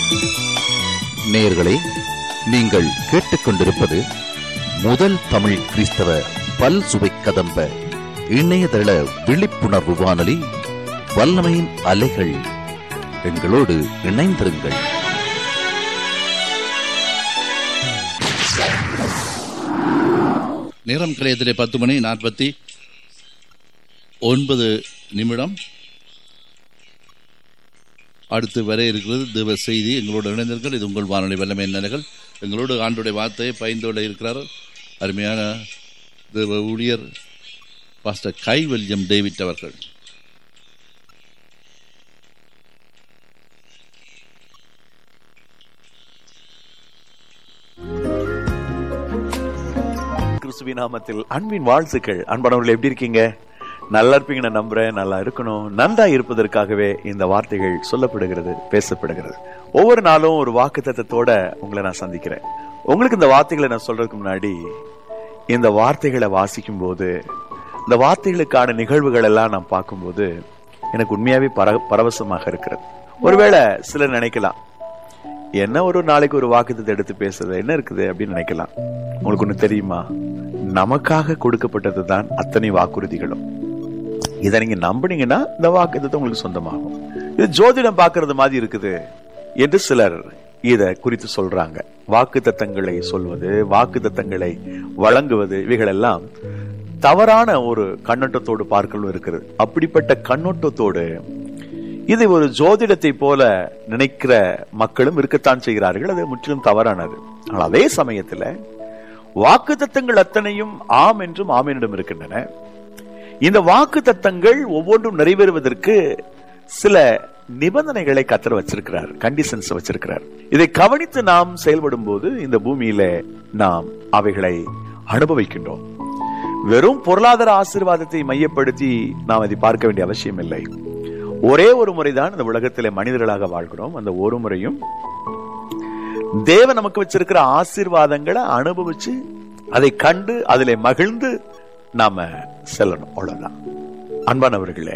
நேயர்களே நீங்கள் கேட்டுக்கொண்டிருப்பது முதல் தமிழ் கிறிஸ்தவ பல் சுவை கதம்ப இணையதள விழிப்புணர்வு வானொலி வல்லமையின் அலைகள் எங்களோடு இணைந்திருங்கள் நேரம் கலையத்திலே பத்து மணி நாற்பத்தி ஒன்பது நிமிடம் அடுத்து வர இருக்கிறது தேவ செய்தி எங்களோடு இணைந்தீர்கள் இது உங்கள் வானொலி வல்லமை நிலைகள் எங்களோடு ஆண்டுடைய வார்த்தையை பயந்தோட இருக்கிறார் அருமையான தேவ ஊழியர் பாஸ்டர் கைவல்யம் டேவிட் அவர்கள் கிறிஸ்துவின் நாமத்தில் அன்பின் வாழ்த்துக்கள் அன்பானவர்கள் எப்படி இருக்கீங்க நல்லா இருப்பீங்க நான் நம்புறேன் நல்லா இருக்கணும் நன்றா இருப்பதற்காகவே இந்த வார்த்தைகள் சொல்லப்படுகிறது பேசப்படுகிறது ஒவ்வொரு நாளும் ஒரு வாக்கு தத்தத்தோட உங்களை நான் சந்திக்கிறேன் உங்களுக்கு இந்த வார்த்தைகளை நான் சொல்றதுக்கு முன்னாடி இந்த வார்த்தைகளை வாசிக்கும் போது இந்த வார்த்தைகளுக்கான நிகழ்வுகள் எல்லாம் நான் பார்க்கும்போது எனக்கு உண்மையாவே பர பரவசமாக இருக்கிறது ஒருவேளை சிலர் நினைக்கலாம் என்ன ஒரு நாளைக்கு ஒரு வாக்குத்தத்தை எடுத்து பேசுறது என்ன இருக்குது அப்படின்னு நினைக்கலாம் உங்களுக்கு ஒண்ணு தெரியுமா நமக்காக கொடுக்கப்பட்டது தான் அத்தனை வாக்குறுதிகளும் இதை நீங்க நம்புனீங்கன்னா இந்த வாக்குத்தத்தை உங்களுக்கு சொந்தமாகும் இது ஜோதிடம் பார்க்கறது மாதிரி இருக்குது என்று சிலர் இத குறித்து சொல்றாங்க வாக்கு தத்தங்களை சொல்வது வாக்கு தத்தங்களை வழங்குவது இவைகளெல்லாம் தவறான ஒரு கண்ணோட்டத்தோடு பார்க்கலும் இருக்கிறது அப்படிப்பட்ட கண்ணோட்டத்தோடு இதை ஒரு ஜோதிடத்தை போல நினைக்கிற மக்களும் இருக்கத்தான் செய்கிறார்கள் அது முற்றிலும் தவறானது ஆனால் அதே சமயத்துல வாக்கு தத்தங்கள் அத்தனையும் ஆம் என்றும் ஆமீனிடம் இருக்கின்றன இந்த வாக்கு தத்தங்கள் ஒவ்வொன்றும் நிறைவேறுவதற்கு சில நிபந்தனைகளை கத்தர் வச்சிருக்கிறார் கண்டிஷன்ஸ் வச்சிருக்கிறார் இதை கவனித்து நாம் செயல்படும் போது இந்த பூமியில நாம் அவைகளை அனுபவிக்கின்றோம் வெறும் பொருளாதார ஆசீர்வாதத்தை மையப்படுத்தி நாம் அதை பார்க்க வேண்டிய அவசியம் இல்லை ஒரே ஒரு முறைதான் இந்த உலகத்திலே மனிதர்களாக வாழ்கிறோம் அந்த ஒரு முறையும் தேவன் நமக்கு வச்சிருக்கிற ஆசீர்வாதங்களை அனுபவிச்சு அதை கண்டு அதிலே மகிழ்ந்து நாம செல்லணும் அவ்வளவுதான் அன்பானவர்களே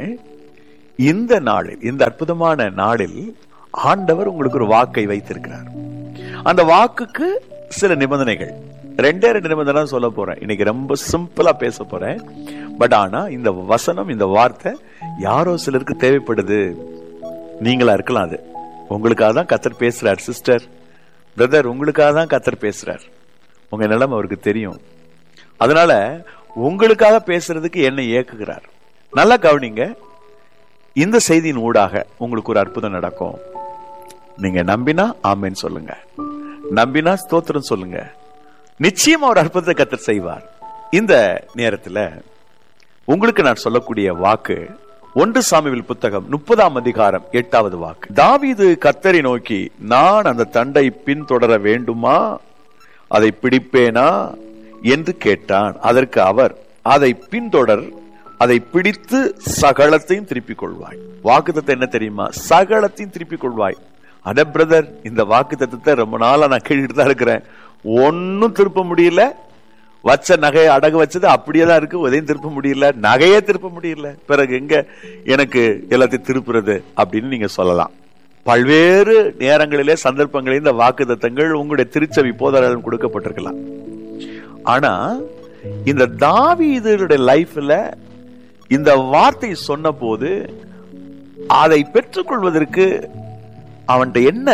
இந்த நாளில் இந்த அற்புதமான நாளில் ஆண்டவர் உங்களுக்கு ஒரு வாக்கை வைத்திருக்கிறார் அந்த வாக்குக்கு சில நிபந்தனைகள் ரெண்டே ரெண்டு நிபந்தனை தான் சொல்ல போறேன் இன்னைக்கு ரொம்ப சிம்பிளா பேச போறேன் பட் ஆனா இந்த வசனம் இந்த வார்த்தை யாரோ சிலருக்கு தேவைப்படுது நீங்களா இருக்கலாம் அது உங்களுக்காக தான் கத்தர் பேசுறார் சிஸ்டர் பிரதர் உங்களுக்காக தான் கத்தர் பேசுறார் உங்க நிலைமை அவருக்கு தெரியும் அதனால உங்களுக்காக பேசுறதுக்கு என்னை இயக்குகிறார் நல்லா கவனிங்க இந்த செய்தியின் ஊடாக உங்களுக்கு ஒரு அற்புதம் நடக்கும் நீங்க நம்பினா ஆமேன்னு சொல்லுங்க நம்பினா ஸ்தோத்திரம் சொல்லுங்க நிச்சயமா ஒரு அற்புதத்தை கத்தர் செய்வார் இந்த நேரத்துல உங்களுக்கு நான் சொல்லக்கூடிய வாக்கு ஒன்று சாமிவில் புத்தகம் முப்பதாம் அதிகாரம் எட்டாவது வாக்கு தாவீது கத்தரை நோக்கி நான் அந்த தண்டை பின்தொடர வேண்டுமா அதை பிடிப்பேனா என்று கேட்டான் அதற்கு அவர் அதை பின்தொடர் அதை பிடித்து சகலத்தையும் திருப்பிக் கொள்வாய் வாக்கு தத்துவம் என்ன தெரியுமா சகலத்தையும் திருப்பிக் கொள்வாய் அட பிரதர் இந்த வாக்கு தத்துவத்தை ரொம்ப நாளா நான் கேட்டுட்டு தான் இருக்கிறேன் ஒன்னும் திருப்ப முடியல வச்ச நகையை அடகு வச்சது அப்படியே தான் இருக்கு உதயம் திருப்ப முடியல நகையே திருப்ப முடியல பிறகு எங்க எனக்கு எல்லாத்தையும் திருப்புறது அப்படின்னு நீங்க சொல்லலாம் பல்வேறு நேரங்களிலே சந்தர்ப்பங்களில் இந்த வாக்கு தத்தங்கள் உங்களுடைய திருச்சவி போதராலும் கொடுக்கப்பட்டிருக்கலாம் ஆனா இந்த தாவீதுடைய லைஃப்ல இந்த வார்த்தை சொன்ன போது அதை பெற்றுக்கொள்வதற்கு அவன்கிட்ட என்ன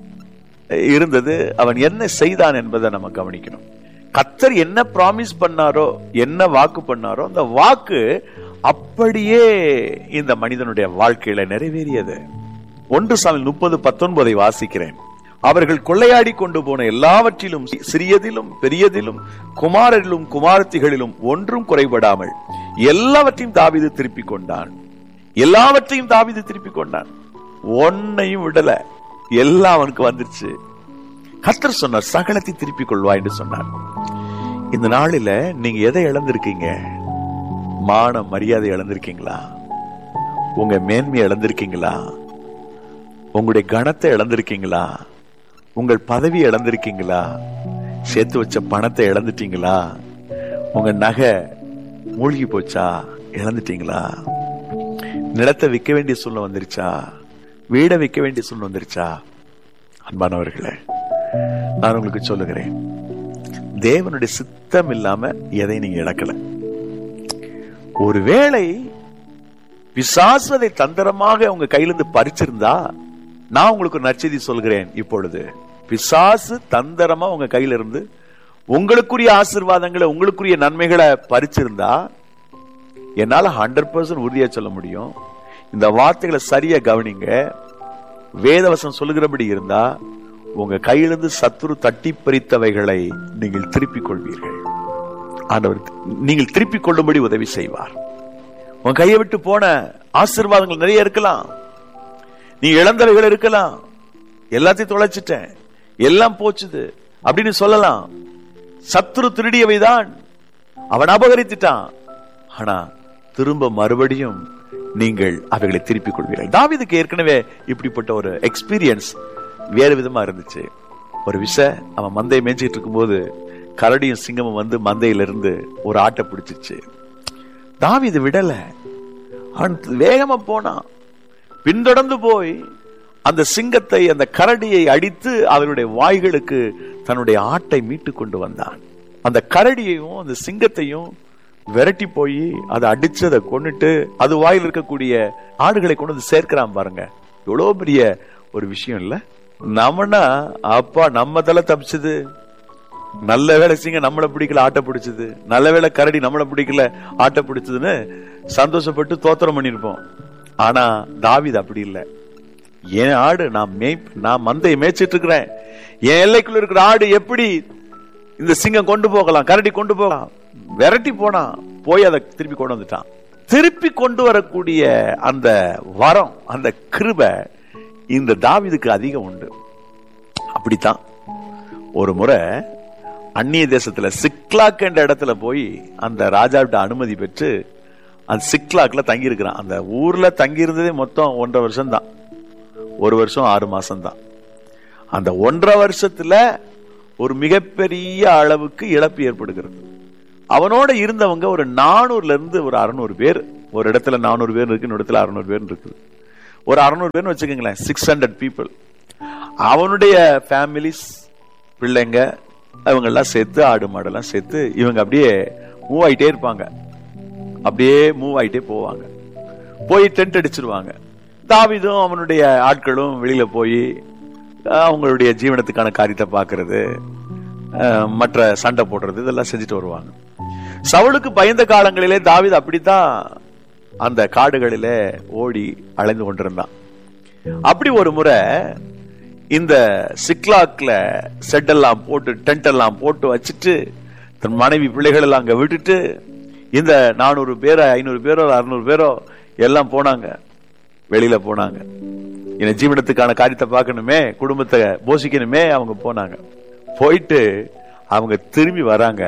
இருந்தது அவன் என்ன செய்தான் என்பதை நம்ம கவனிக்கணும் கத்தர் என்ன ப்ராமிஸ் பண்ணாரோ என்ன வாக்கு பண்ணாரோ அந்த வாக்கு அப்படியே இந்த மனிதனுடைய வாழ்க்கையில நிறைவேறியது ஒன்று சாமி முப்பது பத்தொன்பதை வாசிக்கிறேன் அவர்கள் கொள்ளையாடி கொண்டு போன எல்லாவற்றிலும் சிறியதிலும் பெரியதிலும் குமாரரிலும் குமாரத்திகளிலும் ஒன்றும் குறைபடாமல் எல்லாவற்றையும் தாவிது திருப்பிக் கொண்டான் எல்லாவற்றையும் தாவிது திருப்பிக் கொண்டான் ஒன்னையும் விடல எல்லாம் அவனுக்கு வந்துருச்சு கத்தர் சொன்னார் சகலத்தை திருப்பிக் கொள்வா என்று சொன்னார் இந்த நாளில நீங்க எதை இழந்திருக்கீங்க மான மரியாதை இழந்திருக்கீங்களா உங்க மேன்மை இழந்திருக்கீங்களா உங்களுடைய கணத்தை இழந்திருக்கீங்களா உங்கள் பதவி இழந்திருக்கீங்களா சேர்த்து வச்ச பணத்தை இழந்துட்டீங்களா உங்க நகை மூழ்கி போச்சா இழந்துட்டீங்களா நிலத்தை விற்க வேண்டிய சூழ்நிலை வந்துருச்சா வீடை விற்க வேண்டிய சூழ்நிலை வந்துருச்சா அன்பானவர்களே நான் உங்களுக்கு சொல்லுகிறேன் தேவனுடைய சித்தம் இல்லாம எதை நீங்க இழக்கல ஒருவேளை பிசாசதை தந்திரமாக உங்க கையிலிருந்து பறிச்சிருந்தா நான் உங்களுக்கு ஒரு நற்செய்தி சொல்கிறேன் இப்பொழுது பிசாசு தந்திரமா உங்க கையில இருந்து உங்களுக்குரிய ஆசிர்வாதங்களை உங்களுக்குரிய நன்மைகளை பறிச்சிருந்தா என்னால ஹண்ட்ரட் பர்சன்ட் உறுதியா சொல்ல முடியும் இந்த வார்த்தைகளை சரியா கவனிங்க வேதவசம் சொல்லுகிறபடி இருந்தா உங்க கையிலிருந்து சத்துரு தட்டி பறித்தவைகளை நீங்கள் திருப்பிக் கொள்வீர்கள் ஆண்டவர் நீங்கள் திருப்பிக் கொள்ளும்படி உதவி செய்வார் உன் கையை விட்டு போன ஆசீர்வாதங்கள் நிறைய இருக்கலாம் நீ இழந்தவைகள் இருக்கலாம் எல்லாத்தையும் தொலைச்சிட்டேன் எல்லாம் போச்சுது அப்படின்னு சொல்லலாம் சத்துரு திருடியவைதான் அவன் அபகரித்துட்டான் ஆனா திரும்ப மறுபடியும் நீங்கள் அவைகளை திருப்பிக் கொள்வீர்கள் தாவீதுக்கு ஏற்கனவே இப்படிப்பட்ட ஒரு எக்ஸ்பீரியன்ஸ் வேறு விதமா இருந்துச்சு ஒரு விஷ அவன் மந்தையை மேய்ச்சிட்டு இருக்கும்போது கரடியும் சிங்கமும் வந்து மந்தையில இருந்து ஒரு ஆட்டை பிடிச்சிச்சு தாவீது விடல அவன் வேகமா போனான் பின்தொடர்ந்து போய் அந்த சிங்கத்தை அந்த கரடியை அடித்து அவருடைய வாய்களுக்கு தன்னுடைய ஆட்டை மீட்டு கொண்டு வந்தான் அந்த கரடியையும் அந்த சிங்கத்தையும் விரட்டி போய் அதை அடிச்சு அதை கொண்டுட்டு அது வாயில் இருக்கக்கூடிய ஆடுகளை கொண்டு வந்து சேர்க்கிறான் பாருங்க எவ்வளவு பெரிய ஒரு விஷயம் இல்ல நம்மனா அப்பா நம்ம தலை தப்பிச்சது நல்ல வேலை சிங்க நம்மளை பிடிக்கல ஆட்டை பிடிச்சது நல்ல வேலை கரடி நம்மளை பிடிக்கல ஆட்டை பிடிச்சதுன்னு சந்தோஷப்பட்டு தோத்திரம் பண்ணிருப்போம் ஆனா தாவிது அப்படி இல்லை என் ஆடு நான் மேய் நான் மந்தையை மேய்ச்சிட்டு இருக்கிறேன் என் எல்லைக்குள்ள இருக்கிற ஆடு எப்படி இந்த சிங்கம் கொண்டு போகலாம் கரடி கொண்டு போகலாம் விரட்டி போனான் போய் அதை திருப்பி கொண்டு வந்துட்டான் திருப்பி கொண்டு வரக்கூடிய அந்த வரம் அந்த கிருப இந்த தாவிதுக்கு அதிகம் உண்டு அப்படித்தான் ஒரு முறை அந்நிய தேசத்துல சிக்லாக் என்ற இடத்துல போய் அந்த ராஜாவிட்ட அனுமதி பெற்று அந்த சிக்லாக்ல தங்கி இருக்கிறான் அந்த ஊர்ல தங்கி இருந்ததே மொத்தம் ஒன்றரை வருஷம் தான் ஒரு வருஷம் ஆறு மாசம் தான் அந்த ஒன்றரை வருஷத்துல ஒரு மிகப்பெரிய அளவுக்கு இழப்பு ஏற்படுகிறது அவனோட இருந்தவங்க ஒரு நானூறுல இருந்து ஒரு அறுநூறு பேர் ஒரு இடத்துல நானூறு பேர் இருக்கு இன்னொரு இடத்துல அறுநூறு பேர் இருக்குது ஒரு அறுநூறு பேர்னு வச்சுக்கோங்களேன் சிக்ஸ் ஹண்ட்ரட் பீப்புள் அவனுடைய ஃபேமிலிஸ் பிள்ளைங்க அவங்க எல்லாம் சேர்த்து ஆடு மாடெல்லாம் சேர்த்து இவங்க அப்படியே மூவ் ஆயிட்டே இருப்பாங்க அப்படியே மூவ் ஆயிட்டே போவாங்க போய் டென்ட் அடிச்சிருவாங்க தாவிதும் அவனுடைய ஆட்களும் வெளியில போய் அவங்களுடைய ஜீவனத்துக்கான காரியத்தை பார்க்கறது மற்ற சண்டை போடுறது இதெல்லாம் செஞ்சுட்டு வருவாங்க சவுளுக்கு பயந்த காலங்களிலே தாவிது அப்படித்தான் அந்த காடுகளிலே ஓடி அலைந்து கொண்டிருந்தான் அப்படி ஒரு முறை இந்த சிக்லாக்ல செட் எல்லாம் போட்டு டென்ட் எல்லாம் போட்டு வச்சுட்டு தன் மனைவி பிள்ளைகள் எல்லாம் அங்க விட்டுட்டு இந்த நானூறு பேரோ ஐநூறு பேரோ அறுநூறு பேரோ எல்லாம் போனாங்க வெளியில போனாங்க என் ஜீவனத்துக்கான காரியத்தை பார்க்கணுமே குடும்பத்தை போஷிக்கணுமே அவங்க போனாங்க போயிட்டு அவங்க திரும்பி வராங்க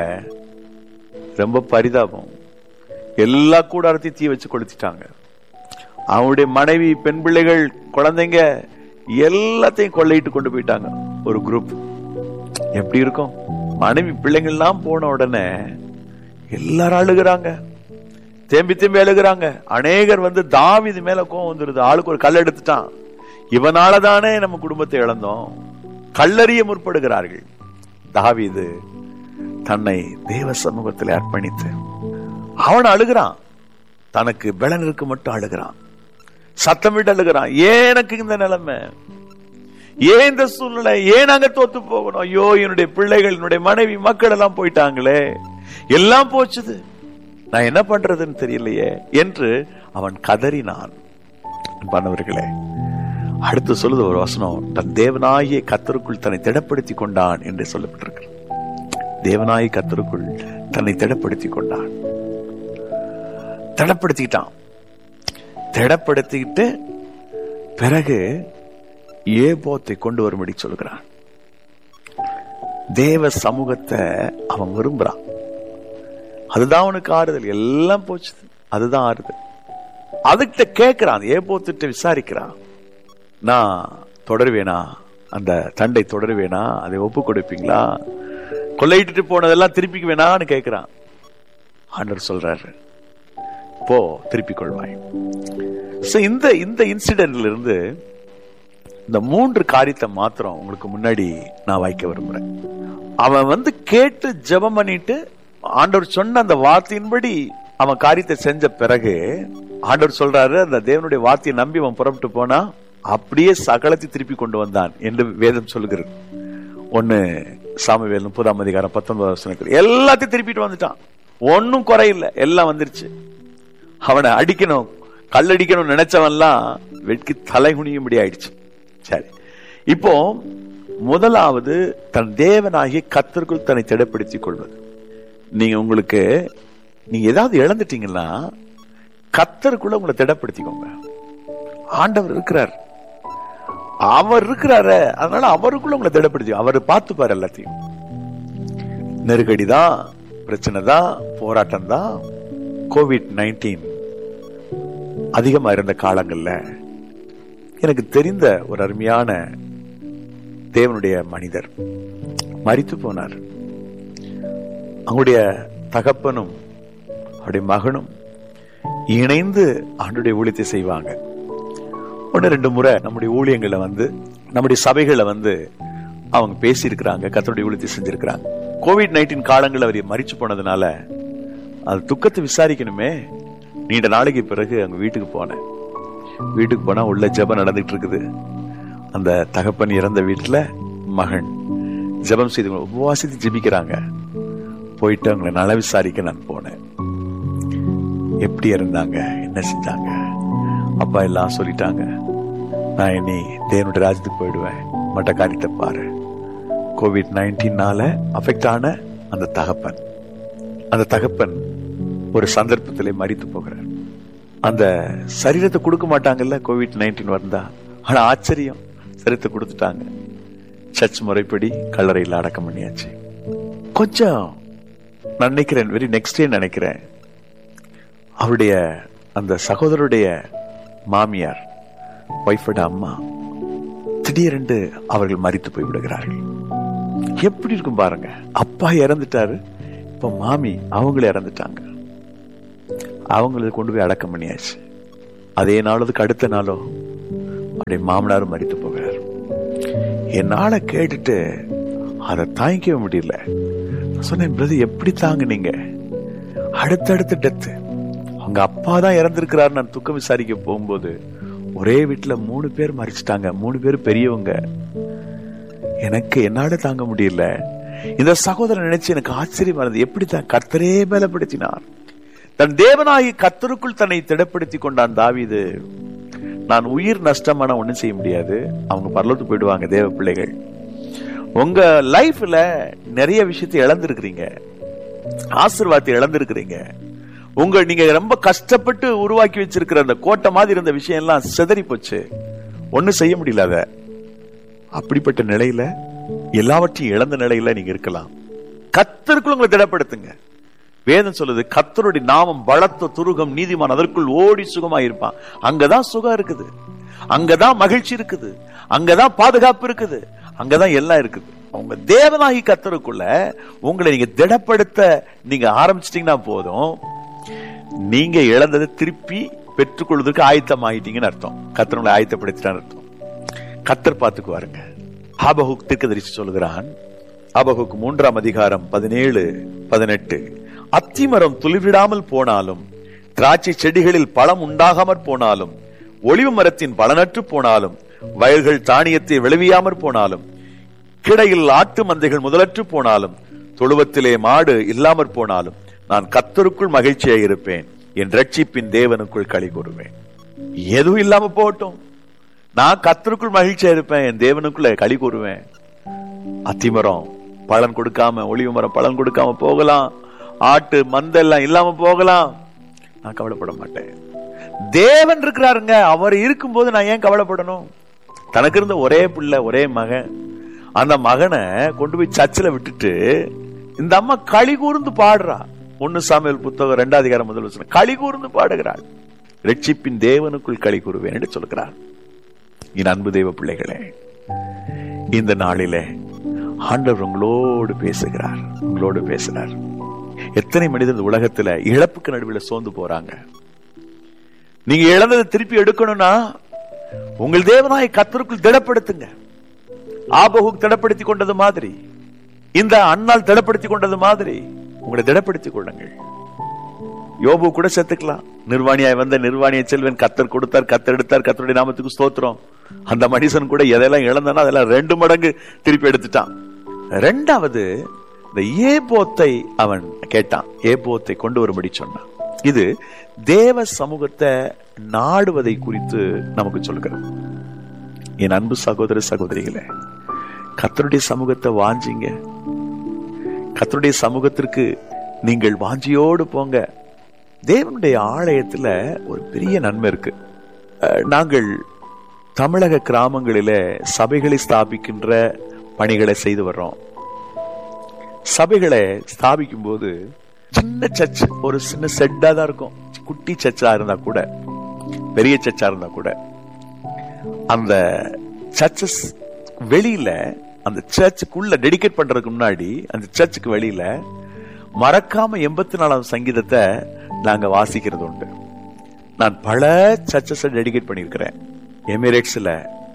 ரொம்ப பரிதாபம் எல்லா கூடாரத்தையும் தீ வச்சு கொளுத்திட்டாங்க அவனுடைய மனைவி பெண் பிள்ளைகள் குழந்தைங்க எல்லாத்தையும் கொள்ளையிட்டு கொண்டு போயிட்டாங்க ஒரு குரூப் எப்படி இருக்கும் மனைவி பிள்ளைங்கள்லாம் போன உடனே எல்லாரும் அழுகுறாங்க தேம்பி தேம்பி அழுகுறாங்க அநேகர் வந்து தாவிது மேல கோவம் வந்துருது ஆளுக்கு ஒரு கல் எடுத்துட்டான் இவனால தானே நம்ம குடும்பத்தை இழந்தோம் கல்லறிய முற்படுகிறார்கள் தாவிது தன்னை தேவ சமூகத்தில் அர்ப்பணித்து அவன் அழுகிறான் தனக்கு பலன் இருக்கு மட்டும் அழுகிறான் சத்தமிட்டு அழுகிறான் ஏன் எனக்கு இந்த நிலைமை ஏன் இந்த சூழ்நிலை ஏன் அங்க தோத்து போகணும் ஐயோ என்னுடைய பிள்ளைகள் என்னுடைய மனைவி மக்கள் எல்லாம் போயிட்டாங்களே எல்லாம் போச்சுது நான் என்ன பண்றதுன்னு தெரியலையே என்று அவன் கதறினான் பண்ணவர்களே அடுத்து சொல்லுது ஒரு வசனம் தன் தேவனாகிய கத்தருக்குள் தன்னை திடப்படுத்தி கொண்டான் என்று சொல்லப்பட்டிருக்கு தேவனாய் கத்தருக்குள் தன்னை திடப்படுத்தி கொண்டான் திடப்படுத்திக்கிட்டான் திடப்படுத்திக்கிட்டு பிறகு ஏபோத்தை கொண்டு வரும்படி சொல்கிறான் தேவ சமூகத்தை அவன் விரும்புறான் அதுதான் அவனுக்கு ஆறுதல் எல்லாம் போச்சு அதுதான் ஆறுதல் அதுகிட்ட கேட்கிறான் ஏபோத்திட்ட விசாரிக்கிறான் நான் தொடருவேனா அந்த தண்டை தொடருவேனா அதை ஒப்பு கொடுப்பீங்களா கொள்ளையிட்டு போனதெல்லாம் திருப்பிக்கு வேணான்னு கேட்கிறான் ஆண்டர் சொல்றாரு போ திருப்பிக் கொள்வாய் இந்த இந்த இன்சிடென்ட்ல இருந்து இந்த மூன்று காரியத்தை மாத்திரம் உங்களுக்கு முன்னாடி நான் வைக்க விரும்புறேன் அவன் வந்து கேட்டு ஜெபம் பண்ணிட்டு ஆண்டவர் சொன்ன அந்த வார்த்தையின்படி அவன் காரியத்தை செஞ்ச பிறகு ஆண்டவர் சொல்றாரு அந்த தேவனுடைய வார்த்தையை நம்பி அவன் புறப்பட்டு போனா அப்படியே சகலத்தை திருப்பி கொண்டு வந்தான் என்று வேதம் சொல்லுகிறது ஒன்னு சாமுவேல் முப்பதாம் அதிகாரம் பத்தொன்பதாம் வசனங்கள் எல்லாத்தையும் திருப்பிட்டு வந்துட்டான் ஒன்னும் குறையில்லை எல்லாம் வந்துருச்சு அவனை அடிக்கணும் கல்லடிக்கணும் நினைச்சவன்லாம் வெட்கி தலை குனியும்படி ஆயிடுச்சு சரி இப்போ முதலாவது தன் தேவனாகிய கத்தருக்குள் தன்னை திடப்படுத்திக் கொள்வது நீங்க உங்களுக்கு நீங்க ஏதாவது இழந்துட்டீங்கன்னா கத்தருக்குள்ள உங்களை திடப்படுத்திக்கோங்க ஆண்டவர் இருக்கிறார் அவர் இருக்கிறாரு அதனால அவருக்குள்ள உங்களை திடப்படுத்தி அவர் பார்த்துப்பாரு எல்லாத்தையும் நெருக்கடி தான் பிரச்சனை தான் போராட்டம் தான் கோவிட் நைன்டீன் அதிகமா இருந்த காலங்கள்ல எனக்கு தெரிந்த ஒரு அருமையான தேவனுடைய மனிதர் மரித்து போனார் அவங்களுடைய தகப்பனும் அவருடைய மகனும் இணைந்து ஆண்டுடைய ஊழியத்தை செய்வாங்க ஒன்று ரெண்டு முறை நம்முடைய ஊழியங்களை வந்து நம்முடைய சபைகளை வந்து அவங்க பேசியிருக்கிறாங்க கத்தருடைய ஊழியத்தை செஞ்சிருக்கிறாங்க கோவிட் நைன்டீன் காலங்கள் அவர் மறிச்சு போனதுனால அது துக்கத்தை விசாரிக்கணுமே நீண்ட நாளைக்கு பிறகு அங்க வீட்டுக்கு போனேன் வீட்டுக்கு போனா உள்ள ஜெபம் நடந்துட்டு இருக்குது அந்த தகப்பன் இறந்த வீட்டுல மகன் ஜெபம் செய்து உபவாசித்து ஜெபிக்கிறாங்க போயிட்டு அவங்களை நல விசாரிக்க நான் போனேன் எப்படி இருந்தாங்க என்ன செஞ்சாங்க அப்பா எல்லாம் சொல்லிட்டாங்க நான் இனி தேவனுடைய ராஜ்யத்துக்கு போயிடுவேன் மற்ற காரியத்தை பாரு கோவிட் நைன்டீன்னால அஃபெக்ட் ஆன அந்த தகப்பன் அந்த தகப்பன் ஒரு சந்தர்ப்பத்திலே மறித்து போகிறார் அந்த சரீரத்தை கொடுக்க மாட்டாங்கல்ல கோவிட் நைன்டீன் வந்தா ஆனா ஆச்சரியம் சரீரத்தை கொடுத்துட்டாங்க சர்ச் முறைப்படி கல்லறையில் அடக்கம் பண்ணியாச்சு கொஞ்சம் நான் நினைக்கிறேன் வெரி நெக்ஸ்ட் டே நினைக்கிறேன் அவருடைய அந்த சகோதரருடைய மாமியார் ஒய்ஃபோட அம்மா திடீரென்று அவர்கள் மறித்து போய் விடுகிறார்கள் எப்படி இருக்கும் பாருங்க அப்பா இறந்துட்டாரு இப்ப மாமி அவங்கள இறந்துட்டாங்க அவங்கள கொண்டு போய் அடக்கம் பண்ணியாச்சு அதே நாளுக்கு அடுத்த நாளோ அப்படியே மாமனாரும் மறித்து போகிறார் என்னால கேட்டுட்டு அதை தாங்கிக்கவே முடியல நான் சொன்னேன் பிரதர் எப்படி தாங்குனீங்க அடுத்தடுத்து டெத்து அவங்க அப்பா தான் இறந்திருக்கிறார் நான் துக்கம் விசாரிக்க போகும்போது ஒரே வீட்டுல மூணு பேர் மறிச்சிட்டாங்க மூணு பேர் பெரியவங்க எனக்கு என்னால தாங்க முடியல இந்த சகோதரன் நினைச்சு எனக்கு ஆச்சரியமா இருந்தது எப்படி தான் கர்த்தரே பலப்படுத்தினார் தன் தேவனாகி கர்த்தருக்குள் தன்னை திடப்படுத்தி கொண்டான் தாவீது நான் உயிர் நஷ்டமான ஒண்ணும் செய்ய முடியாது அவங்க பரலோத்து போயிடுவாங்க தேவ பிள்ளைகள் உங்க லைஃப்ல நிறைய விஷயத்தை இழந்திருக்கிறீங்க ஆசிர்வாதத்தை இழந்திருக்கிறீங்க உங்க நீங்க ரொம்ப கஷ்டப்பட்டு உருவாக்கி வச்சிருக்கிற அந்த கோட்டை மாதிரி இருந்த விஷயம் எல்லாம் சிதறி போச்சு ஒண்ணும் செய்ய முடியல அத அப்படிப்பட்ட நிலையில எல்லாவற்றையும் இழந்த நிலையில நீங்க இருக்கலாம் கத்தருக்குள் உங்களை திடப்படுத்துங்க வேதம் சொல்லுது கத்தருடைய நாமம் பலத்த துருகம் நீதிமான் அதற்குள் ஓடி சுகமா இருப்பான் அங்கதான் சுகம் இருக்குது அங்கதான் மகிழ்ச்சி இருக்குது அங்கதான் பாதுகாப்பு இருக்குது அங்கதான் எல்லாம் இருக்குது உங்க தேவனாகி கத்தருக்குள்ள உங்களை நீங்க திடப்படுத்த நீங்க ஆரம்பிச்சிட்டீங்கன்னா போதும் நீங்க இழந்ததை திருப்பி பெற்றுக்கொள்வதற்கு ஆயத்தம் ஆயிட்டீங்கன்னு அர்த்தம் கத்தர் ஆயத்தப்படுத்திட்டான்னு அர்த்தம் கத்தர் பார்த்துக்குவாருங்க ஆபகுக் தீர்க்கதரிசி சொல்லுகிறான் ஆபகுக் மூன்றாம் அதிகாரம் பதினேழு பதினெட்டு அத்திமரம் துளிர்விடாமல் போனாலும் திராட்சை செடிகளில் பழம் உண்டாகாமற் போனாலும் ஒளிவு மரத்தின் பலனற்று போனாலும் வயல்கள் தானியத்தை விளைவியாமற் போனாலும் கிடையில் ஆட்டு மந்தைகள் முதலற்று போனாலும் தொழுவத்திலே மாடு இல்லாமற் போனாலும் நான் கத்தருக்குள் மகிழ்ச்சியாக இருப்பேன் என் ரட்சிப்பின் தேவனுக்குள் களி கூறுவேன் எதுவும் இல்லாம போகட்டும் நான் கத்தருக்குள் மகிழ்ச்சியா இருப்பேன் என் தேவனுக்குள்ள களி கூறுவேன் அத்திமரம் பலன் கொடுக்காம ஒளிவு மரம் பலன் கொடுக்காம போகலாம் ஆட்டு மந்த எல்லாம் இல்லாம போகலாம் நான் கவலைப்பட மாட்டேன் தேவன் இருக்கிறாருங்க அவர் இருக்கும்போது நான் ஏன் கவலைப்படணும் தனக்கு இருந்த ஒரே பிள்ளை ஒரே மகன் அந்த மகனை கொண்டு போய் சர்ச்சில் விட்டுட்டு இந்த அம்மா களி கூர்ந்து பாடுறா ஒன்னு சாமியல் புத்தகம் ரெண்டாவது அதிகாரம் முதல் வசனம் களி கூர்ந்து பாடுகிறாள் ரட்சிப்பின் தேவனுக்குள் களி கூறுவேன் என்று சொல்கிறார் என் அன்பு தெய்வ பிள்ளைகளே இந்த நாளிலே ஆண்டவர் உங்களோடு பேசுகிறார் உங்களோடு பேசுகிறார் எத்தனை மனிதர் இந்த உலகத்துல இழப்புக்கு நடுவில் சோர்ந்து போறாங்க நீங்க இழந்ததை திருப்பி எடுக்கணும்னா உங்கள் தேவனாய் கத்தருக்குள் திடப்படுத்துங்க ஆபகுக் திடப்படுத்திக் கொண்டது மாதிரி இந்த அண்ணால் திடப்படுத்திக் கொண்டது மாதிரி உங்களை திடப்படுத்திக் கொள்ளுங்கள் யோபு கூட செத்துக்கலாம் நிர்வாணியாய் வந்த நிர்வாணிய செல்வன் கத்தர் கொடுத்தார் கத்தர் எடுத்தார் கத்தருடைய நாமத்துக்கு ஸ்தோத்திரம் அந்த மனுஷன் கூட எதெல்லாம் இழந்தானோ அதெல்லாம் ரெண்டு மடங்கு திருப்பி எடுத்துட்டான் ரெண்டாவது இந்த ஏபோத்தை அவன் கேட்டான் ஏபோத்தை கொண்டு வரும்படி சொன்னான் இது தேவ சமூகத்தை நாடுவதை குறித்து நமக்கு சொல்கிறது என் அன்பு சகோதர சகோதரிகளே கத்தருடைய சமூகத்தை வாஞ்சிங்க கத்தருடைய சமூகத்திற்கு நீங்கள் வாஞ்சியோடு போங்க தேவனுடைய ஆலயத்துல ஒரு பெரிய நன்மை இருக்கு அஹ், நாங்கள் தமிழக கிராமங்களில சபைகளை ஸ்தாபிக்கின்ற பணிகளை செய்து வர்றோம் சபைகளை ஸ்தாபிக்கும் போது சின்ன சர்ச் ஒரு சின்ன செட்டா தான் இருக்கும் குட்டி சர்ச்சா இருந்தா கூட பெரிய சர்ச்சா இருந்தா கூட அந்த சர்ச்சஸ் வெளியில அந்த சர்ச்சுக்குள்ள டெடிகேட் பண்றதுக்கு முன்னாடி அந்த சர்ச்சுக்கு வெளியில மறக்காம எண்பத்தி நாலாவது சங்கீதத்தை நாங்க வாசிக்கிறது உண்டு நான் பல சர்ச்சஸை டெடிகேட் பண்ணியிருக்கிறேன் எமிரேட்ஸ்ல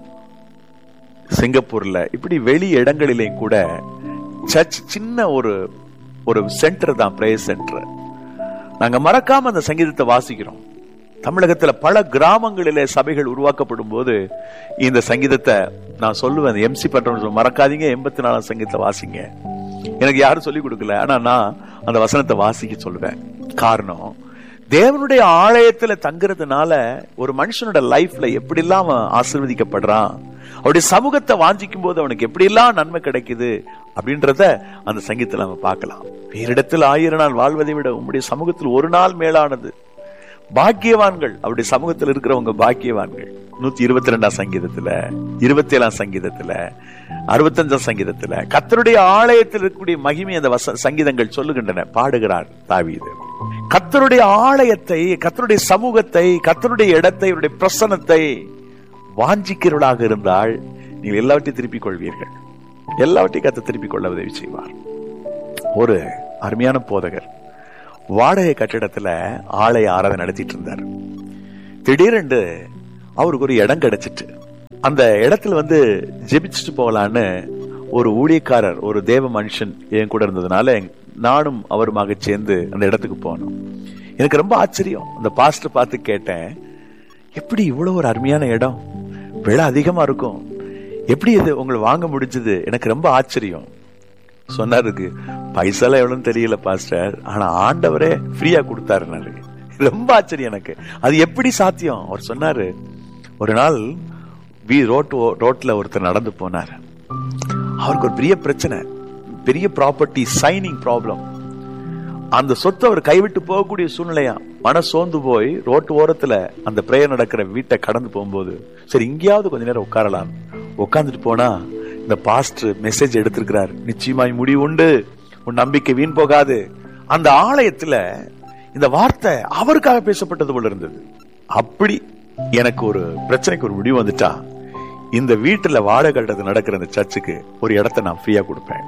சிங்கப்பூர்ல இப்படி வெளி இடங்களிலேயும் கூட சர்ச் சின்ன ஒரு ஒரு சென்டர் தான் பிரேயர் சென்டர் நாங்க மறக்காம அந்த சங்கீதத்தை வாசிக்கிறோம் தமிழகத்துல பல கிராமங்களிலே சபைகள் உருவாக்கப்படும் போது இந்த சங்கீதத்தை நான் சொல்லுவேன் எம்சி பண்றவங்க மறக்காதீங்க எண்பத்தி நாலாம் சங்கீதத்தை வாசிங்க எனக்கு யாரும் சொல்லிக் கொடுக்கல ஆனா நான் அந்த வசனத்தை வாசிக்க சொல்லுவேன் காரணம் தேவனுடைய ஆலயத்துல தங்குறதுனால ஒரு மனுஷனோட லைஃப்ல எப்படி எல்லாம் அவன் ஆசீர்வதிக்கப்படுறான் அவருடைய சமூகத்தை வாஞ்சிக்கும் போது அவனுக்கு எப்படி எல்லாம் நன்மை கிடைக்குது அப்படின்றத அந்த சங்கீதத்துல நம்ம பார்க்கலாம் வேறிடத்தில் ஆயிரம் நாள் வாழ்வதை விட உங்களுடைய சமூகத்தில் ஒரு நாள் மேலானது பாக்கியவான்கள் அவருடைய சமூகத்தில் இருக்கிறவங்க பாக்கியவான்கள் நூத்தி இருபத்தி ரெண்டாம் சங்கீதத்துல இருபத்தி ஏழாம் சங்கீதத்துல அறுபத்தஞ்சாம் சங்கீதத்துல கத்தருடைய ஆலயத்தில் இருக்கக்கூடிய மகிமை அந்த வச சங்கீதங்கள் சொல்லுகின்றன பாடுகிறார் தாவீது கத்தருடைய ஆலயத்தை கத்தருடைய சமூகத்தை கத்தருடைய இடத்தை அவருடைய பிரசனத்தை வாஞ்சிக்கிறவர்களாக இருந்தால் நீங்கள் எல்லாவற்றையும் திருப்பிக் கொள்வீர்கள் எல்லாவற்றையும் கத்த திருப்பிக் கொள்ள உதவி செய்வார் ஒரு அருமையான போதகர் வாடகை கட்டிடத்துல ஆலய ஆராதனை நடத்திட்டு இருந்தார் திடீரென்று அவருக்கு ஒரு இடம் கிடைச்சிட்டு அந்த இடத்துல வந்து ஜெபிச்சுட்டு போகலான்னு ஒரு ஊழியக்காரர் ஒரு தேவ மனுஷன் என் கூட இருந்ததுனால நானும் அவருமாக சேர்ந்து அந்த இடத்துக்கு போனோம் எனக்கு ரொம்ப ஆச்சரியம் அந்த பாஸ்டர் பார்த்து கேட்டேன் எப்படி இவ்வளவு ஒரு அருமையான இடம் விலை அதிகமா இருக்கும் எப்படி இது உங்களை வாங்க முடிஞ்சது எனக்கு ரொம்ப ஆச்சரியம் சொன்னாருக்கு பைசாலாம் எவ்வளவுன்னு தெரியல பாஸ்டர் ஆனா ஆண்டவரே ஃப்ரீயா கொடுத்தாருனாரு ரொம்ப ஆச்சரியம் எனக்கு அது எப்படி சாத்தியம் அவர் சொன்னாரு ஒரு நாள் வி ரோட் ரோட்ல ஒருத்தர் நடந்து போனார் அவருக்கு ஒரு பெரிய பிரச்சனை பெரிய ப்ராப்பர்ட்டி சைனிங் ப்ராப்ளம் அந்த சொத்து அவர் கைவிட்டு போகக்கூடிய சூழ்நிலையா மன சோர்ந்து போய் ரோட்டு ஓரத்துல அந்த பிரேயர் நடக்கிற வீட்டை கடந்து போகும்போது சரி இங்கேயாவது கொஞ்ச நேரம் உட்காரலாம் உட்கார்ந்துட்டு போனா இந்த பாஸ்டர் மெசேஜ் எடுத்திருக்கிறார் நிச்சயமாய் முடிவு உண்டு உன் நம்பிக்கை வீண் போகாது அந்த ஆலயத்துல இந்த வார்த்தை அவருக்காக பேசப்பட்டது போல இருந்தது அப்படி எனக்கு ஒரு பிரச்சனைக்கு ஒரு முடிவு வந்துட்டா இந்த வீட்டுல வாடகை கட்டது நடக்கிற இந்த சர்ச்சுக்கு ஒரு இடத்த நான் ஃப்ரீயா கொடுப்பேன்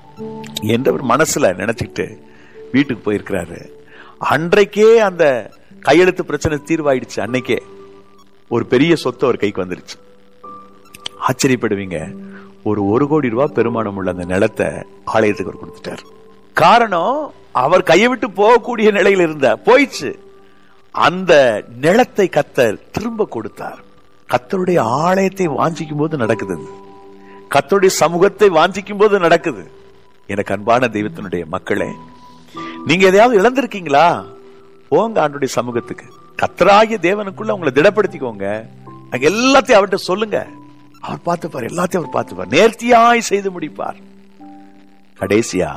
என்று அவர் மனசுல நினைச்சுக்கிட்டு வீட்டுக்கு போயிருக்கிறாரு அன்றைக்கே அந்த கையெழுத்து பிரச்சனை தீர்வாயிடுச்சு அன்னைக்கே ஒரு பெரிய சொத்து அவர் கைக்கு வந்துருச்சு ஆச்சரியப்படுவீங்க ஒரு ஒரு கோடி ரூபாய் பெருமானம் உள்ள அந்த நிலத்தை ஆலயத்துக்கு அவர் கொடுத்துட்டார் காரணம் அவர் கையை விட்டு போகக்கூடிய நிலையில் இருந்த போயிடுச்சு அந்த நிலத்தை கத்தர் திரும்ப கொடுத்தார் கத்தருடைய ஆலயத்தை வாஞ்சிக்கும் போது நடக்குது அது. கத்தருடைய சமூகத்தை வாஞ்சிக்கும் போது நடக்குது எனக்கு அன்பான தெய்வத்தினுடைய மக்களே நீங்க எதையாவது இழந்திருக்கீங்களா போங்க ஆண்டுடைய சமூகத்துக்கு கத்தராகிய தேவனுக்குள்ள உங்களை திடப்படுத்திக்கோங்க அங்க எல்லாத்தையும் அவர்கிட்ட சொல்லுங்க அவர் பார்த்துப்பார் எல்லாத்தையும் அவர் பார்த்துப்பார் நேர்த்தியாய் செய்து முடிப்பார் கடைசியா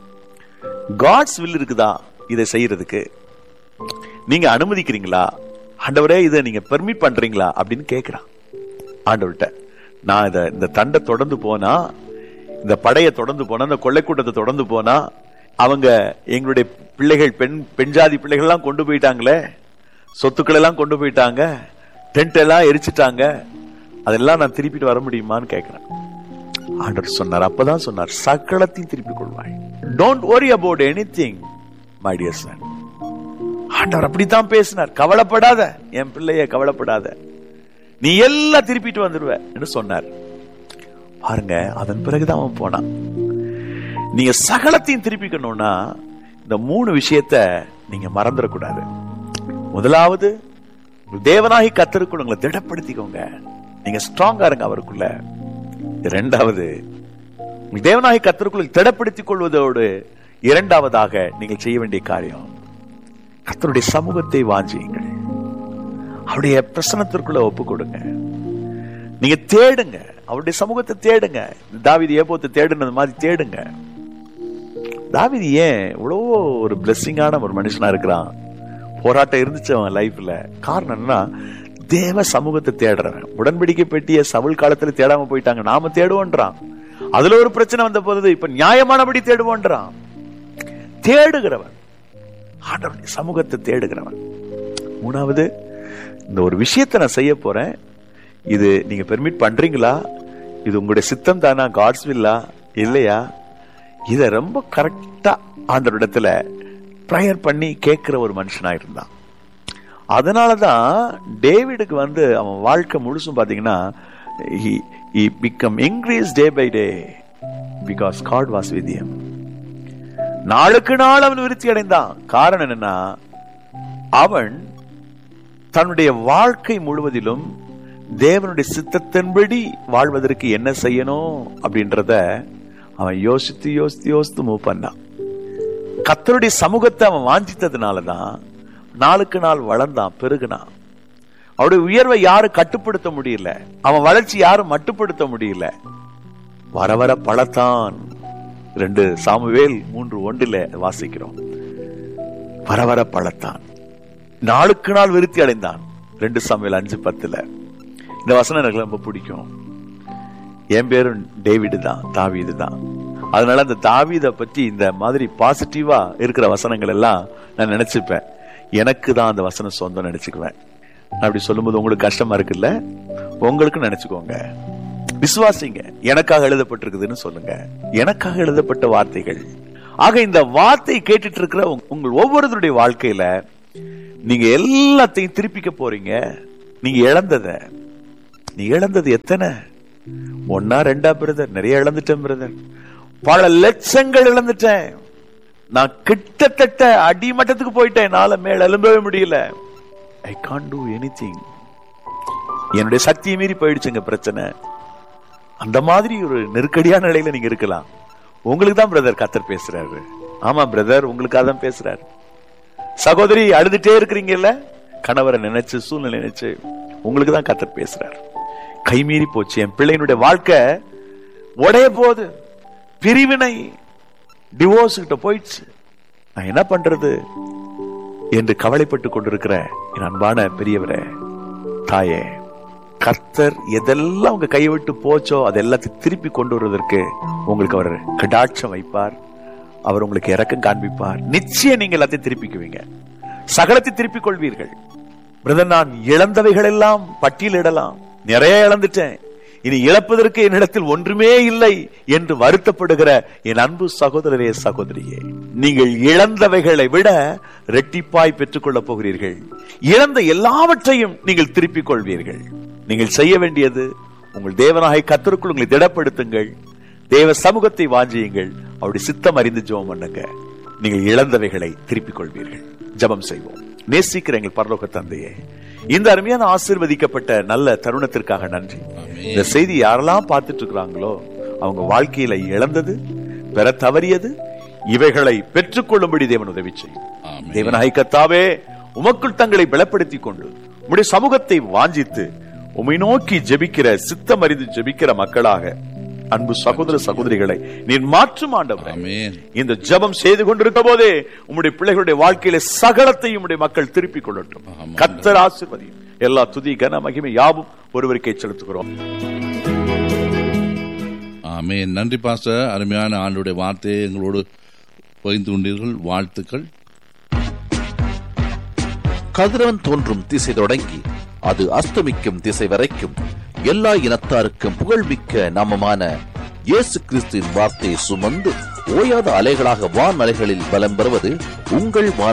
காட்ஸ் வில் இருக்குதா இதை செய்யறதுக்கு நீங்க அனுமதிக்கிறீங்களா ஆண்டவரே இதை நீங்க பெர்மிட் பண்றீங்களா அப்படின்னு கேக்குறான் ஆண்டவர்கிட்ட நான் இத இந்த தண்டை தொடர்ந்து போனா இந்த படையை தொடர்ந்து போனா இந்த கொள்ளைக்கூட்டத்தை தொடர்ந்து போனா அவங்க எங்களுடைய பிள்ளைகள் பெண் பெண் ஜாதி பிள்ளைகள் எல்லாம் கொண்டு போயிட்டாங்களே சொத்துக்கள் எல்லாம் கொண்டு போயிட்டாங்க டென்ட் எல்லாம் எரிச்சிட்டாங்க அதெல்லாம் நான் திருப்பிட்டு வர முடியுமான்னு கேட்கிறேன் ஆண்டவர் சொன்னார் அப்பதான் சொன்னார் சகலத்தையும் திருப்பிக் கொள்வாய் don't worry about anything my dear son ஆண்டவர் அப்படித்தான் பேசினார் கவலைப்படாத என் பிள்ளைய கவலைப்படாத நீ எல்லாம் திருப்பிட்டு வந்துடுவ என்று சொன்னார் பாருங்க அதன் பிறகுதான் அவன் போனான் நீங்க சகலத்தையும் திருப்பிக்கணும்னா இந்த மூணு விஷயத்த நீங்க மறந்துடக்கூடாது முதலாவது தேவனாகி கத்தருக்குள் உங்களை திடப்படுத்திக்கோங்க நீங்க ஸ்ட்ராங்கா இருங்க அவருக்குள்ள இரண்டாவது உங்கள் தேவனாகி கத்தருக்குள் திடப்படுத்திக் கொள்வதோடு இரண்டாவதாக நீங்கள் செய்ய வேண்டிய காரியம் கத்தருடைய சமூகத்தை வாஞ்சியுங்கள் அவருடைய பிரசனத்திற்குள்ள ஒப்பு கொடுங்க நீங்க தேடுங்க அவருடைய சமூகத்தை தேடுங்க தாவிதி ஏப்போத்தை தேடுனது மாதிரி தேடுங்க தாவிதி ஏன் இவ்வளவோ ஒரு பிளெஸ்ஸிங்கான ஒரு மனுஷனா இருக்கிறான் போராட்டம் இருந்துச்சு அவன் லைஃப்ல காரணம் என்னன்னா தேவ சமூகத்தை தேடுறவன் உடன்படிக்கை பெட்டிய சவுல் காலத்துல தேடாம போயிட்டாங்க நாம தேடுவோன்றான் அதுல ஒரு பிரச்சனை வந்த போது இப்ப நியாயமானபடி தேடுவோன்றான் தேடுகிறவன் ஆண்டவருடைய சமூகத்தை தேடுகிறவன் மூணாவது இந்த ஒரு விஷயத்தை நான் செய்ய போறேன் இது நீங்க பெர்மிட் பண்றீங்களா இது உங்களுடைய சித்தம் தானா காட்ஸ் வில்லா இல்லையா இத ரொம்ப கரெக்டா ஆண்டவரிடத்துல ப்ரேயர் பண்ணி கேட்கிற ஒரு மனுஷனா இருந்தான் அதனாலதான் டேவிடுக்கு வந்து அவன் வாழ்க்கை முழுசும் பாத்தீங்கன்னா become increase day by day because God was with him நாளுக்கு நாள் அவன் விருத்தி அடைந்தான் காரணம் என்னன்னா அவன் தன்னுடைய வாழ்க்கை முழுவதிலும் தேவனுடைய சித்தத்தின்படி வாழ்வதற்கு என்ன செய்யணும் அப்படின்றத அவன் யோசித்து யோசித்து யோசித்து மூவ் பண்ணான் கத்தருடைய சமூகத்தை அவன் வாஞ்சித்ததுனாலதான் நாளுக்கு நாள் வளர்ந்தான் பெருகுனான் அவருடைய உயர்வை யாரும் கட்டுப்படுத்த முடியல அவன் வளர்ச்சி யாரும் மட்டுப்படுத்த முடியல வர வர பழத்தான் ரெண்டு சாமுவேல் மூன்று ஒன்றில் வாசிக்கிறோம் வர வர பழத்தான் நாளுக்கு நாள் விருத்தி அடைந்தான் ரெண்டு சாமுவேல் அஞ்சு பத்துல இந்த வசனம் எனக்கு ரொம்ப பிடிக்கும் என் பேரும் டேவிடு தான் தாவீது தான் அதனால அந்த தாவீதை பற்றி இந்த மாதிரி பாசிட்டிவா இருக்கிற வசனங்கள் எல்லாம் நான் நினைச்சுப்பேன் எனக்கு தான் அந்த வசனம் சொந்தம் நினைச்சுக்குவேன் நான் அப்படி சொல்லும்போது உங்களுக்கு கஷ்டமா இருக்குல்ல உங்களுக்கு நினைச்சுக்கோங்க விசுவாசிங்க எனக்காக எழுதப்பட்டிருக்குதுன்னு சொல்லுங்க எனக்காக எழுதப்பட்ட வார்த்தைகள் ஆக இந்த வார்த்தை கேட்டுட்டு இருக்கிற உங்க- உங்கள் ஒவ்வொருத்தருடைய வாழ்க்கையில நீங்க எல்லாத்தையும் திருப்பிக்க போறீங்க நீங்க இழந்தத நீ இழந்தது எத்தனை ஒன்னா ரெண்டா பிரதர் நிறைய இழந்துட்டேன் பிரதர் பல லட்சங்கள் இழந்துட்டேன் நான் கிட்டத்தட்ட அடிமட்டத்துக்கு போயிட்டேன் என்னால மேல எழும்பவே முடியல ஐ கான் டூ எனிதிங் என்னுடைய சக்தியை மீறி போயிடுச்சுங்க பிரச்சனை அந்த மாதிரி ஒரு நெருக்கடியான நிலையில நீங்க இருக்கலாம் உங்களுக்கு தான் பிரதர் கத்தர் பேசுறாரு ஆமா பிரதர் உங்களுக்காக தான் பேசுறாரு சகோதரி அழுதுட்டே இருக்கிறீங்கல்ல கணவரை நினைச்சு சூழ்நிலை நினைச்சு உங்களுக்கு தான் கத்தர் பேசுறாரு கைமீறி போச்சு என் பிள்ளையினுடைய வாழ்க்கை உடைய போகுது பிரிவினை டிவோர்ஸ் கிட்ட போயிடுச்சு நான் என்ன பண்றது என்று கவலைப்பட்டு கொண்டிருக்கிற என் அன்பான பெரியவரே தாயே கர்த்தர் எதெல்லாம் உங்க கையை விட்டு போச்சோ அது எல்லாத்தையும் திருப்பி கொண்டு வருவதற்கு உங்களுக்கு அவர் கடாட்சம் வைப்பார் அவர் உங்களுக்கு இறக்கம் காண்பிப்பார் நிச்சயம் நீங்க எல்லாத்தையும் திருப்பிக்குவீங்க சகலத்தை திருப்பிக் கொள்வீர்கள் பிரதர் நான் இழந்தவைகள் எல்லாம் பட்டியலிடலாம் நிறைய இழந்துட்டேன் இனி இழப்பதற்கு என்னிடத்தில் ஒன்றுமே இல்லை என்று வருத்தப்படுகிற என் அன்பு சகோதரரே சகோதரியே நீங்கள் இழந்தவைகளை விட ரெட்டிப்பாய் பெற்றுக் கொள்ளப் போகிறீர்கள் இழந்த எல்லாவற்றையும் நீங்கள் திருப்பிக் கொள்வீர்கள் நீங்கள் செய்ய வேண்டியது உங்கள் தேவனாய் கத்தருக்குள் உங்களை திடப்படுத்துங்கள் தேவ சமூகத்தை வாஞ்சியுங்கள் அவருடைய சித்தம் அறிந்து ஜெபம் பண்ணுங்க நீங்கள் இழந்தவைகளை திருப்பிக் கொள்வீர்கள் ஜெபம் செய்வோம் நேசிக்கிற எங்கள் பரலோக தந்தையே இந்த அருமையான ஆசீர்வதிக்கப்பட்ட நல்ல தருணத்திற்காக நன்றி இந்த செய்தி யாரெல்லாம் பார்த்துட்டு இருக்கிறாங்களோ அவங்க வாழ்க்கையில இழந்தது பெற தவறியது இவைகளை பெற்றுக்கொள்ளும்படி தேவன் உதவி செய்யும் ஆமென். தேவனாய் கத்தாவே உமக்குள் தங்களை பலப்படுத்திக் கொண்டு உம்முடைய சமூகத்தை வாஞ்சித்து உம்மை நோக்கி ஜெபிக்கிற சித்தம் அறிந்து ஜெபிக்கிற மக்களாக அன்பு சகோதர சகோதரிகளை நீர் மாற்றும் ஆண்டவரே ஆமென் இந்த ஜெபம் செய்து கொண்டிருக்க போதே உம்முடைய பிள்ளைகளுடைய வாழ்க்கையில சகலத்தையும் உம்முடைய மக்கள் திருப்பிக் கொள்ளட்டும் ஆமாம். கத்தர் ஆசீர்வதியும் எல்லா துதி கன மகிமை யாவும் ஒருவருக்கே செலுத்துகிறோம் ஆமென் நன்றி பாஸ்டர் அருமையான ஆண்டுடைய வார்த்தையை எங்களோடு பகிர்ந்து கொண்டீர்கள் வாழ்த்துக்கள் கதிரவன் தோன்றும் திசை தொடங்கி அது அஸ்தமிக்கும் திசை வரைக்கும் எல்லா இனத்தாருக்கும் புகழ்மிக்க நாமமான இயேசு கிறிஸ்துவின் வார்த்தையை சுமந்து ஓயாத அலைகளாக வான் அலைகளில் பலம் பெறுவது உங்கள் வான்